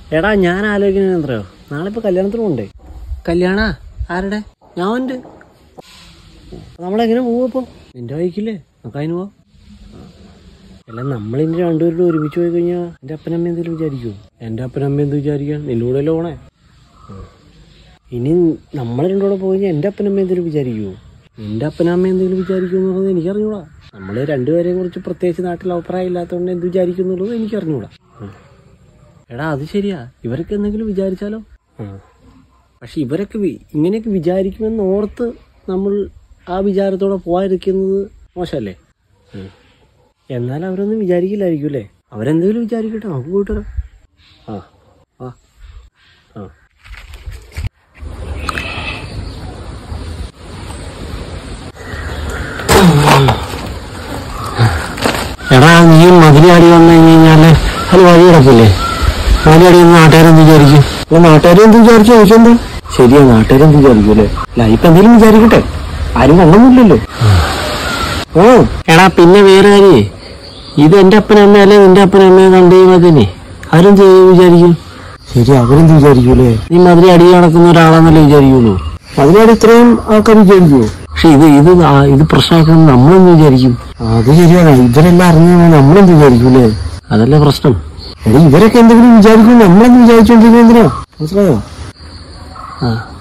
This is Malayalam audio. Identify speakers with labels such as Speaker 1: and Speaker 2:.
Speaker 1: എടാ ഞാൻ ആലോചിക്കുന്നത് എന്തറിയോ നാളെ ഇപ്പൊ കല്യാണത്തിന് പോണ്ടേ കല്യാണ ആരുടെ ഞാൻ ഉണ്ട് നമ്മളെങ്ങനെ പോവും അപ്പം നിന്റെ വഴിക്കില്ലേ നമുക്ക് അതിന് പോവാം അല്ല നമ്മളിനി രണ്ടുപേരുടെ ഒരുമിച്ച് പോയി കഴിഞ്ഞാൽ എൻ്റെ അപ്പനമ്മ എന്തെങ്കിലും വിചാരിക്കുമോ എൻ്റെ അപ്പനമ്മ എന്ത് വിചാരിക്കാൻ നിന്റെ കൂടെ അല്ലേ പോണേ ഉം. ഇനി നമ്മൾ രണ്ടുകൂടെ പോയി കഴിഞ്ഞാൽ എൻ്റെ അപ്പനമ്മ എന്തെങ്കിലും വിചാരിക്കുമോ നിന്റെ അപ്പനമ്മ എന്തെങ്കിലും വിചാരിക്കും എന്നുള്ളത് എനിക്കറിഞ്ഞൂടാ നമ്മൾ രണ്ടുപേരെ കുറിച്ച് പ്രത്യേകിച്ച് നാട്ടിൽ അഭിപ്രായം ഇല്ലാത്തതുകൊണ്ട് എന്ത് വിചാരിക്കും എന്നുള്ളത് എനിക്കറിഞ്ഞൂടാ ഉം. എടാ അത് ശരിയാ ഇവരൊക്കെ എന്തെങ്കിലും വിചാരിച്ചാലോ ഉം. പക്ഷെ ഇവരൊക്കെ വി- ഇങ്ങനെയൊക്കെ വിചാരിക്കുമെന്ന് ഓർത്ത് നമ്മൾ ആ വിചാരത്തോടെ പോകാതിരിക്കുന്നത് മോശമല്ലേ ഉം. എന്നാൽ അവരൊന്നും വിചാരിക്കില്ലായിരിക്കും അല്ലേ അവരെന്തെങ്കിലും വിചാരിക്കട്ടെ നമുക്ക് പോയിട്ട് വരാം ആ ആ ആ എടാ നീ മതിലാടി വന്നു കഴിഞ്ഞാല് അത് വഴി കിടക്കില്ലേ മതിലാടി വന്ന് നാട്ടുകാരെന്ത് വിചാരിക്കും അപ്പൊ നാട്ടുകാരെ എന്ത് വിചാരിക്കും ചോദിച്ചെന്താ ശരിയാ നാട്ടുകാരെന്ത് വിചാരിക്കും അല്ലേ ലൈഫ് എന്തെങ്കിലും വിചാരിക്കട്ടെ ആരും കണ്ടൊന്നുമില്ലല്ലോ ഓ എടാ പിന്നെ വേറെ കാര്യേ ഇത് എന്റെ അപ്പനമ്മ അല്ലെ നിന്റെ അപ്പനമ്മയെ കണ്ടു കഴിയുമ്പോ തന്നെ ആരും വിചാരിക്കും ശരി അവരെന്ത് വിചാരിക്കൂലേ നീ മധുര അടി നടക്കുന്ന ഒരാളാന്നല്ലേ വിചാരിക്കുള്ളൂ മധുരയുടെ ഇത്രയും ആൾക്കാർ വിചാരിക്കുമോ പക്ഷെ ഇത് ഇത് ആ- ഇത് പ്രശ്നമാക്കുന്നത് നമ്മളെന്ത് വിചാരിക്കും അത് ശരിയാണ് ഇവരെല്ലാം അറിഞ്ഞു നമ്മളെന്ത് വിചാരിക്കൂലേ അതല്ലേ പ്രശ്നം എടി ഇവരൊക്കെ എന്തെങ്കിലും വിചാരിക്കും നമ്മളെന്ത് വിചാരിച്ചോണ്ടിരിക്കുന്ന എന്തിനാ മനസ്സിലായോ ആ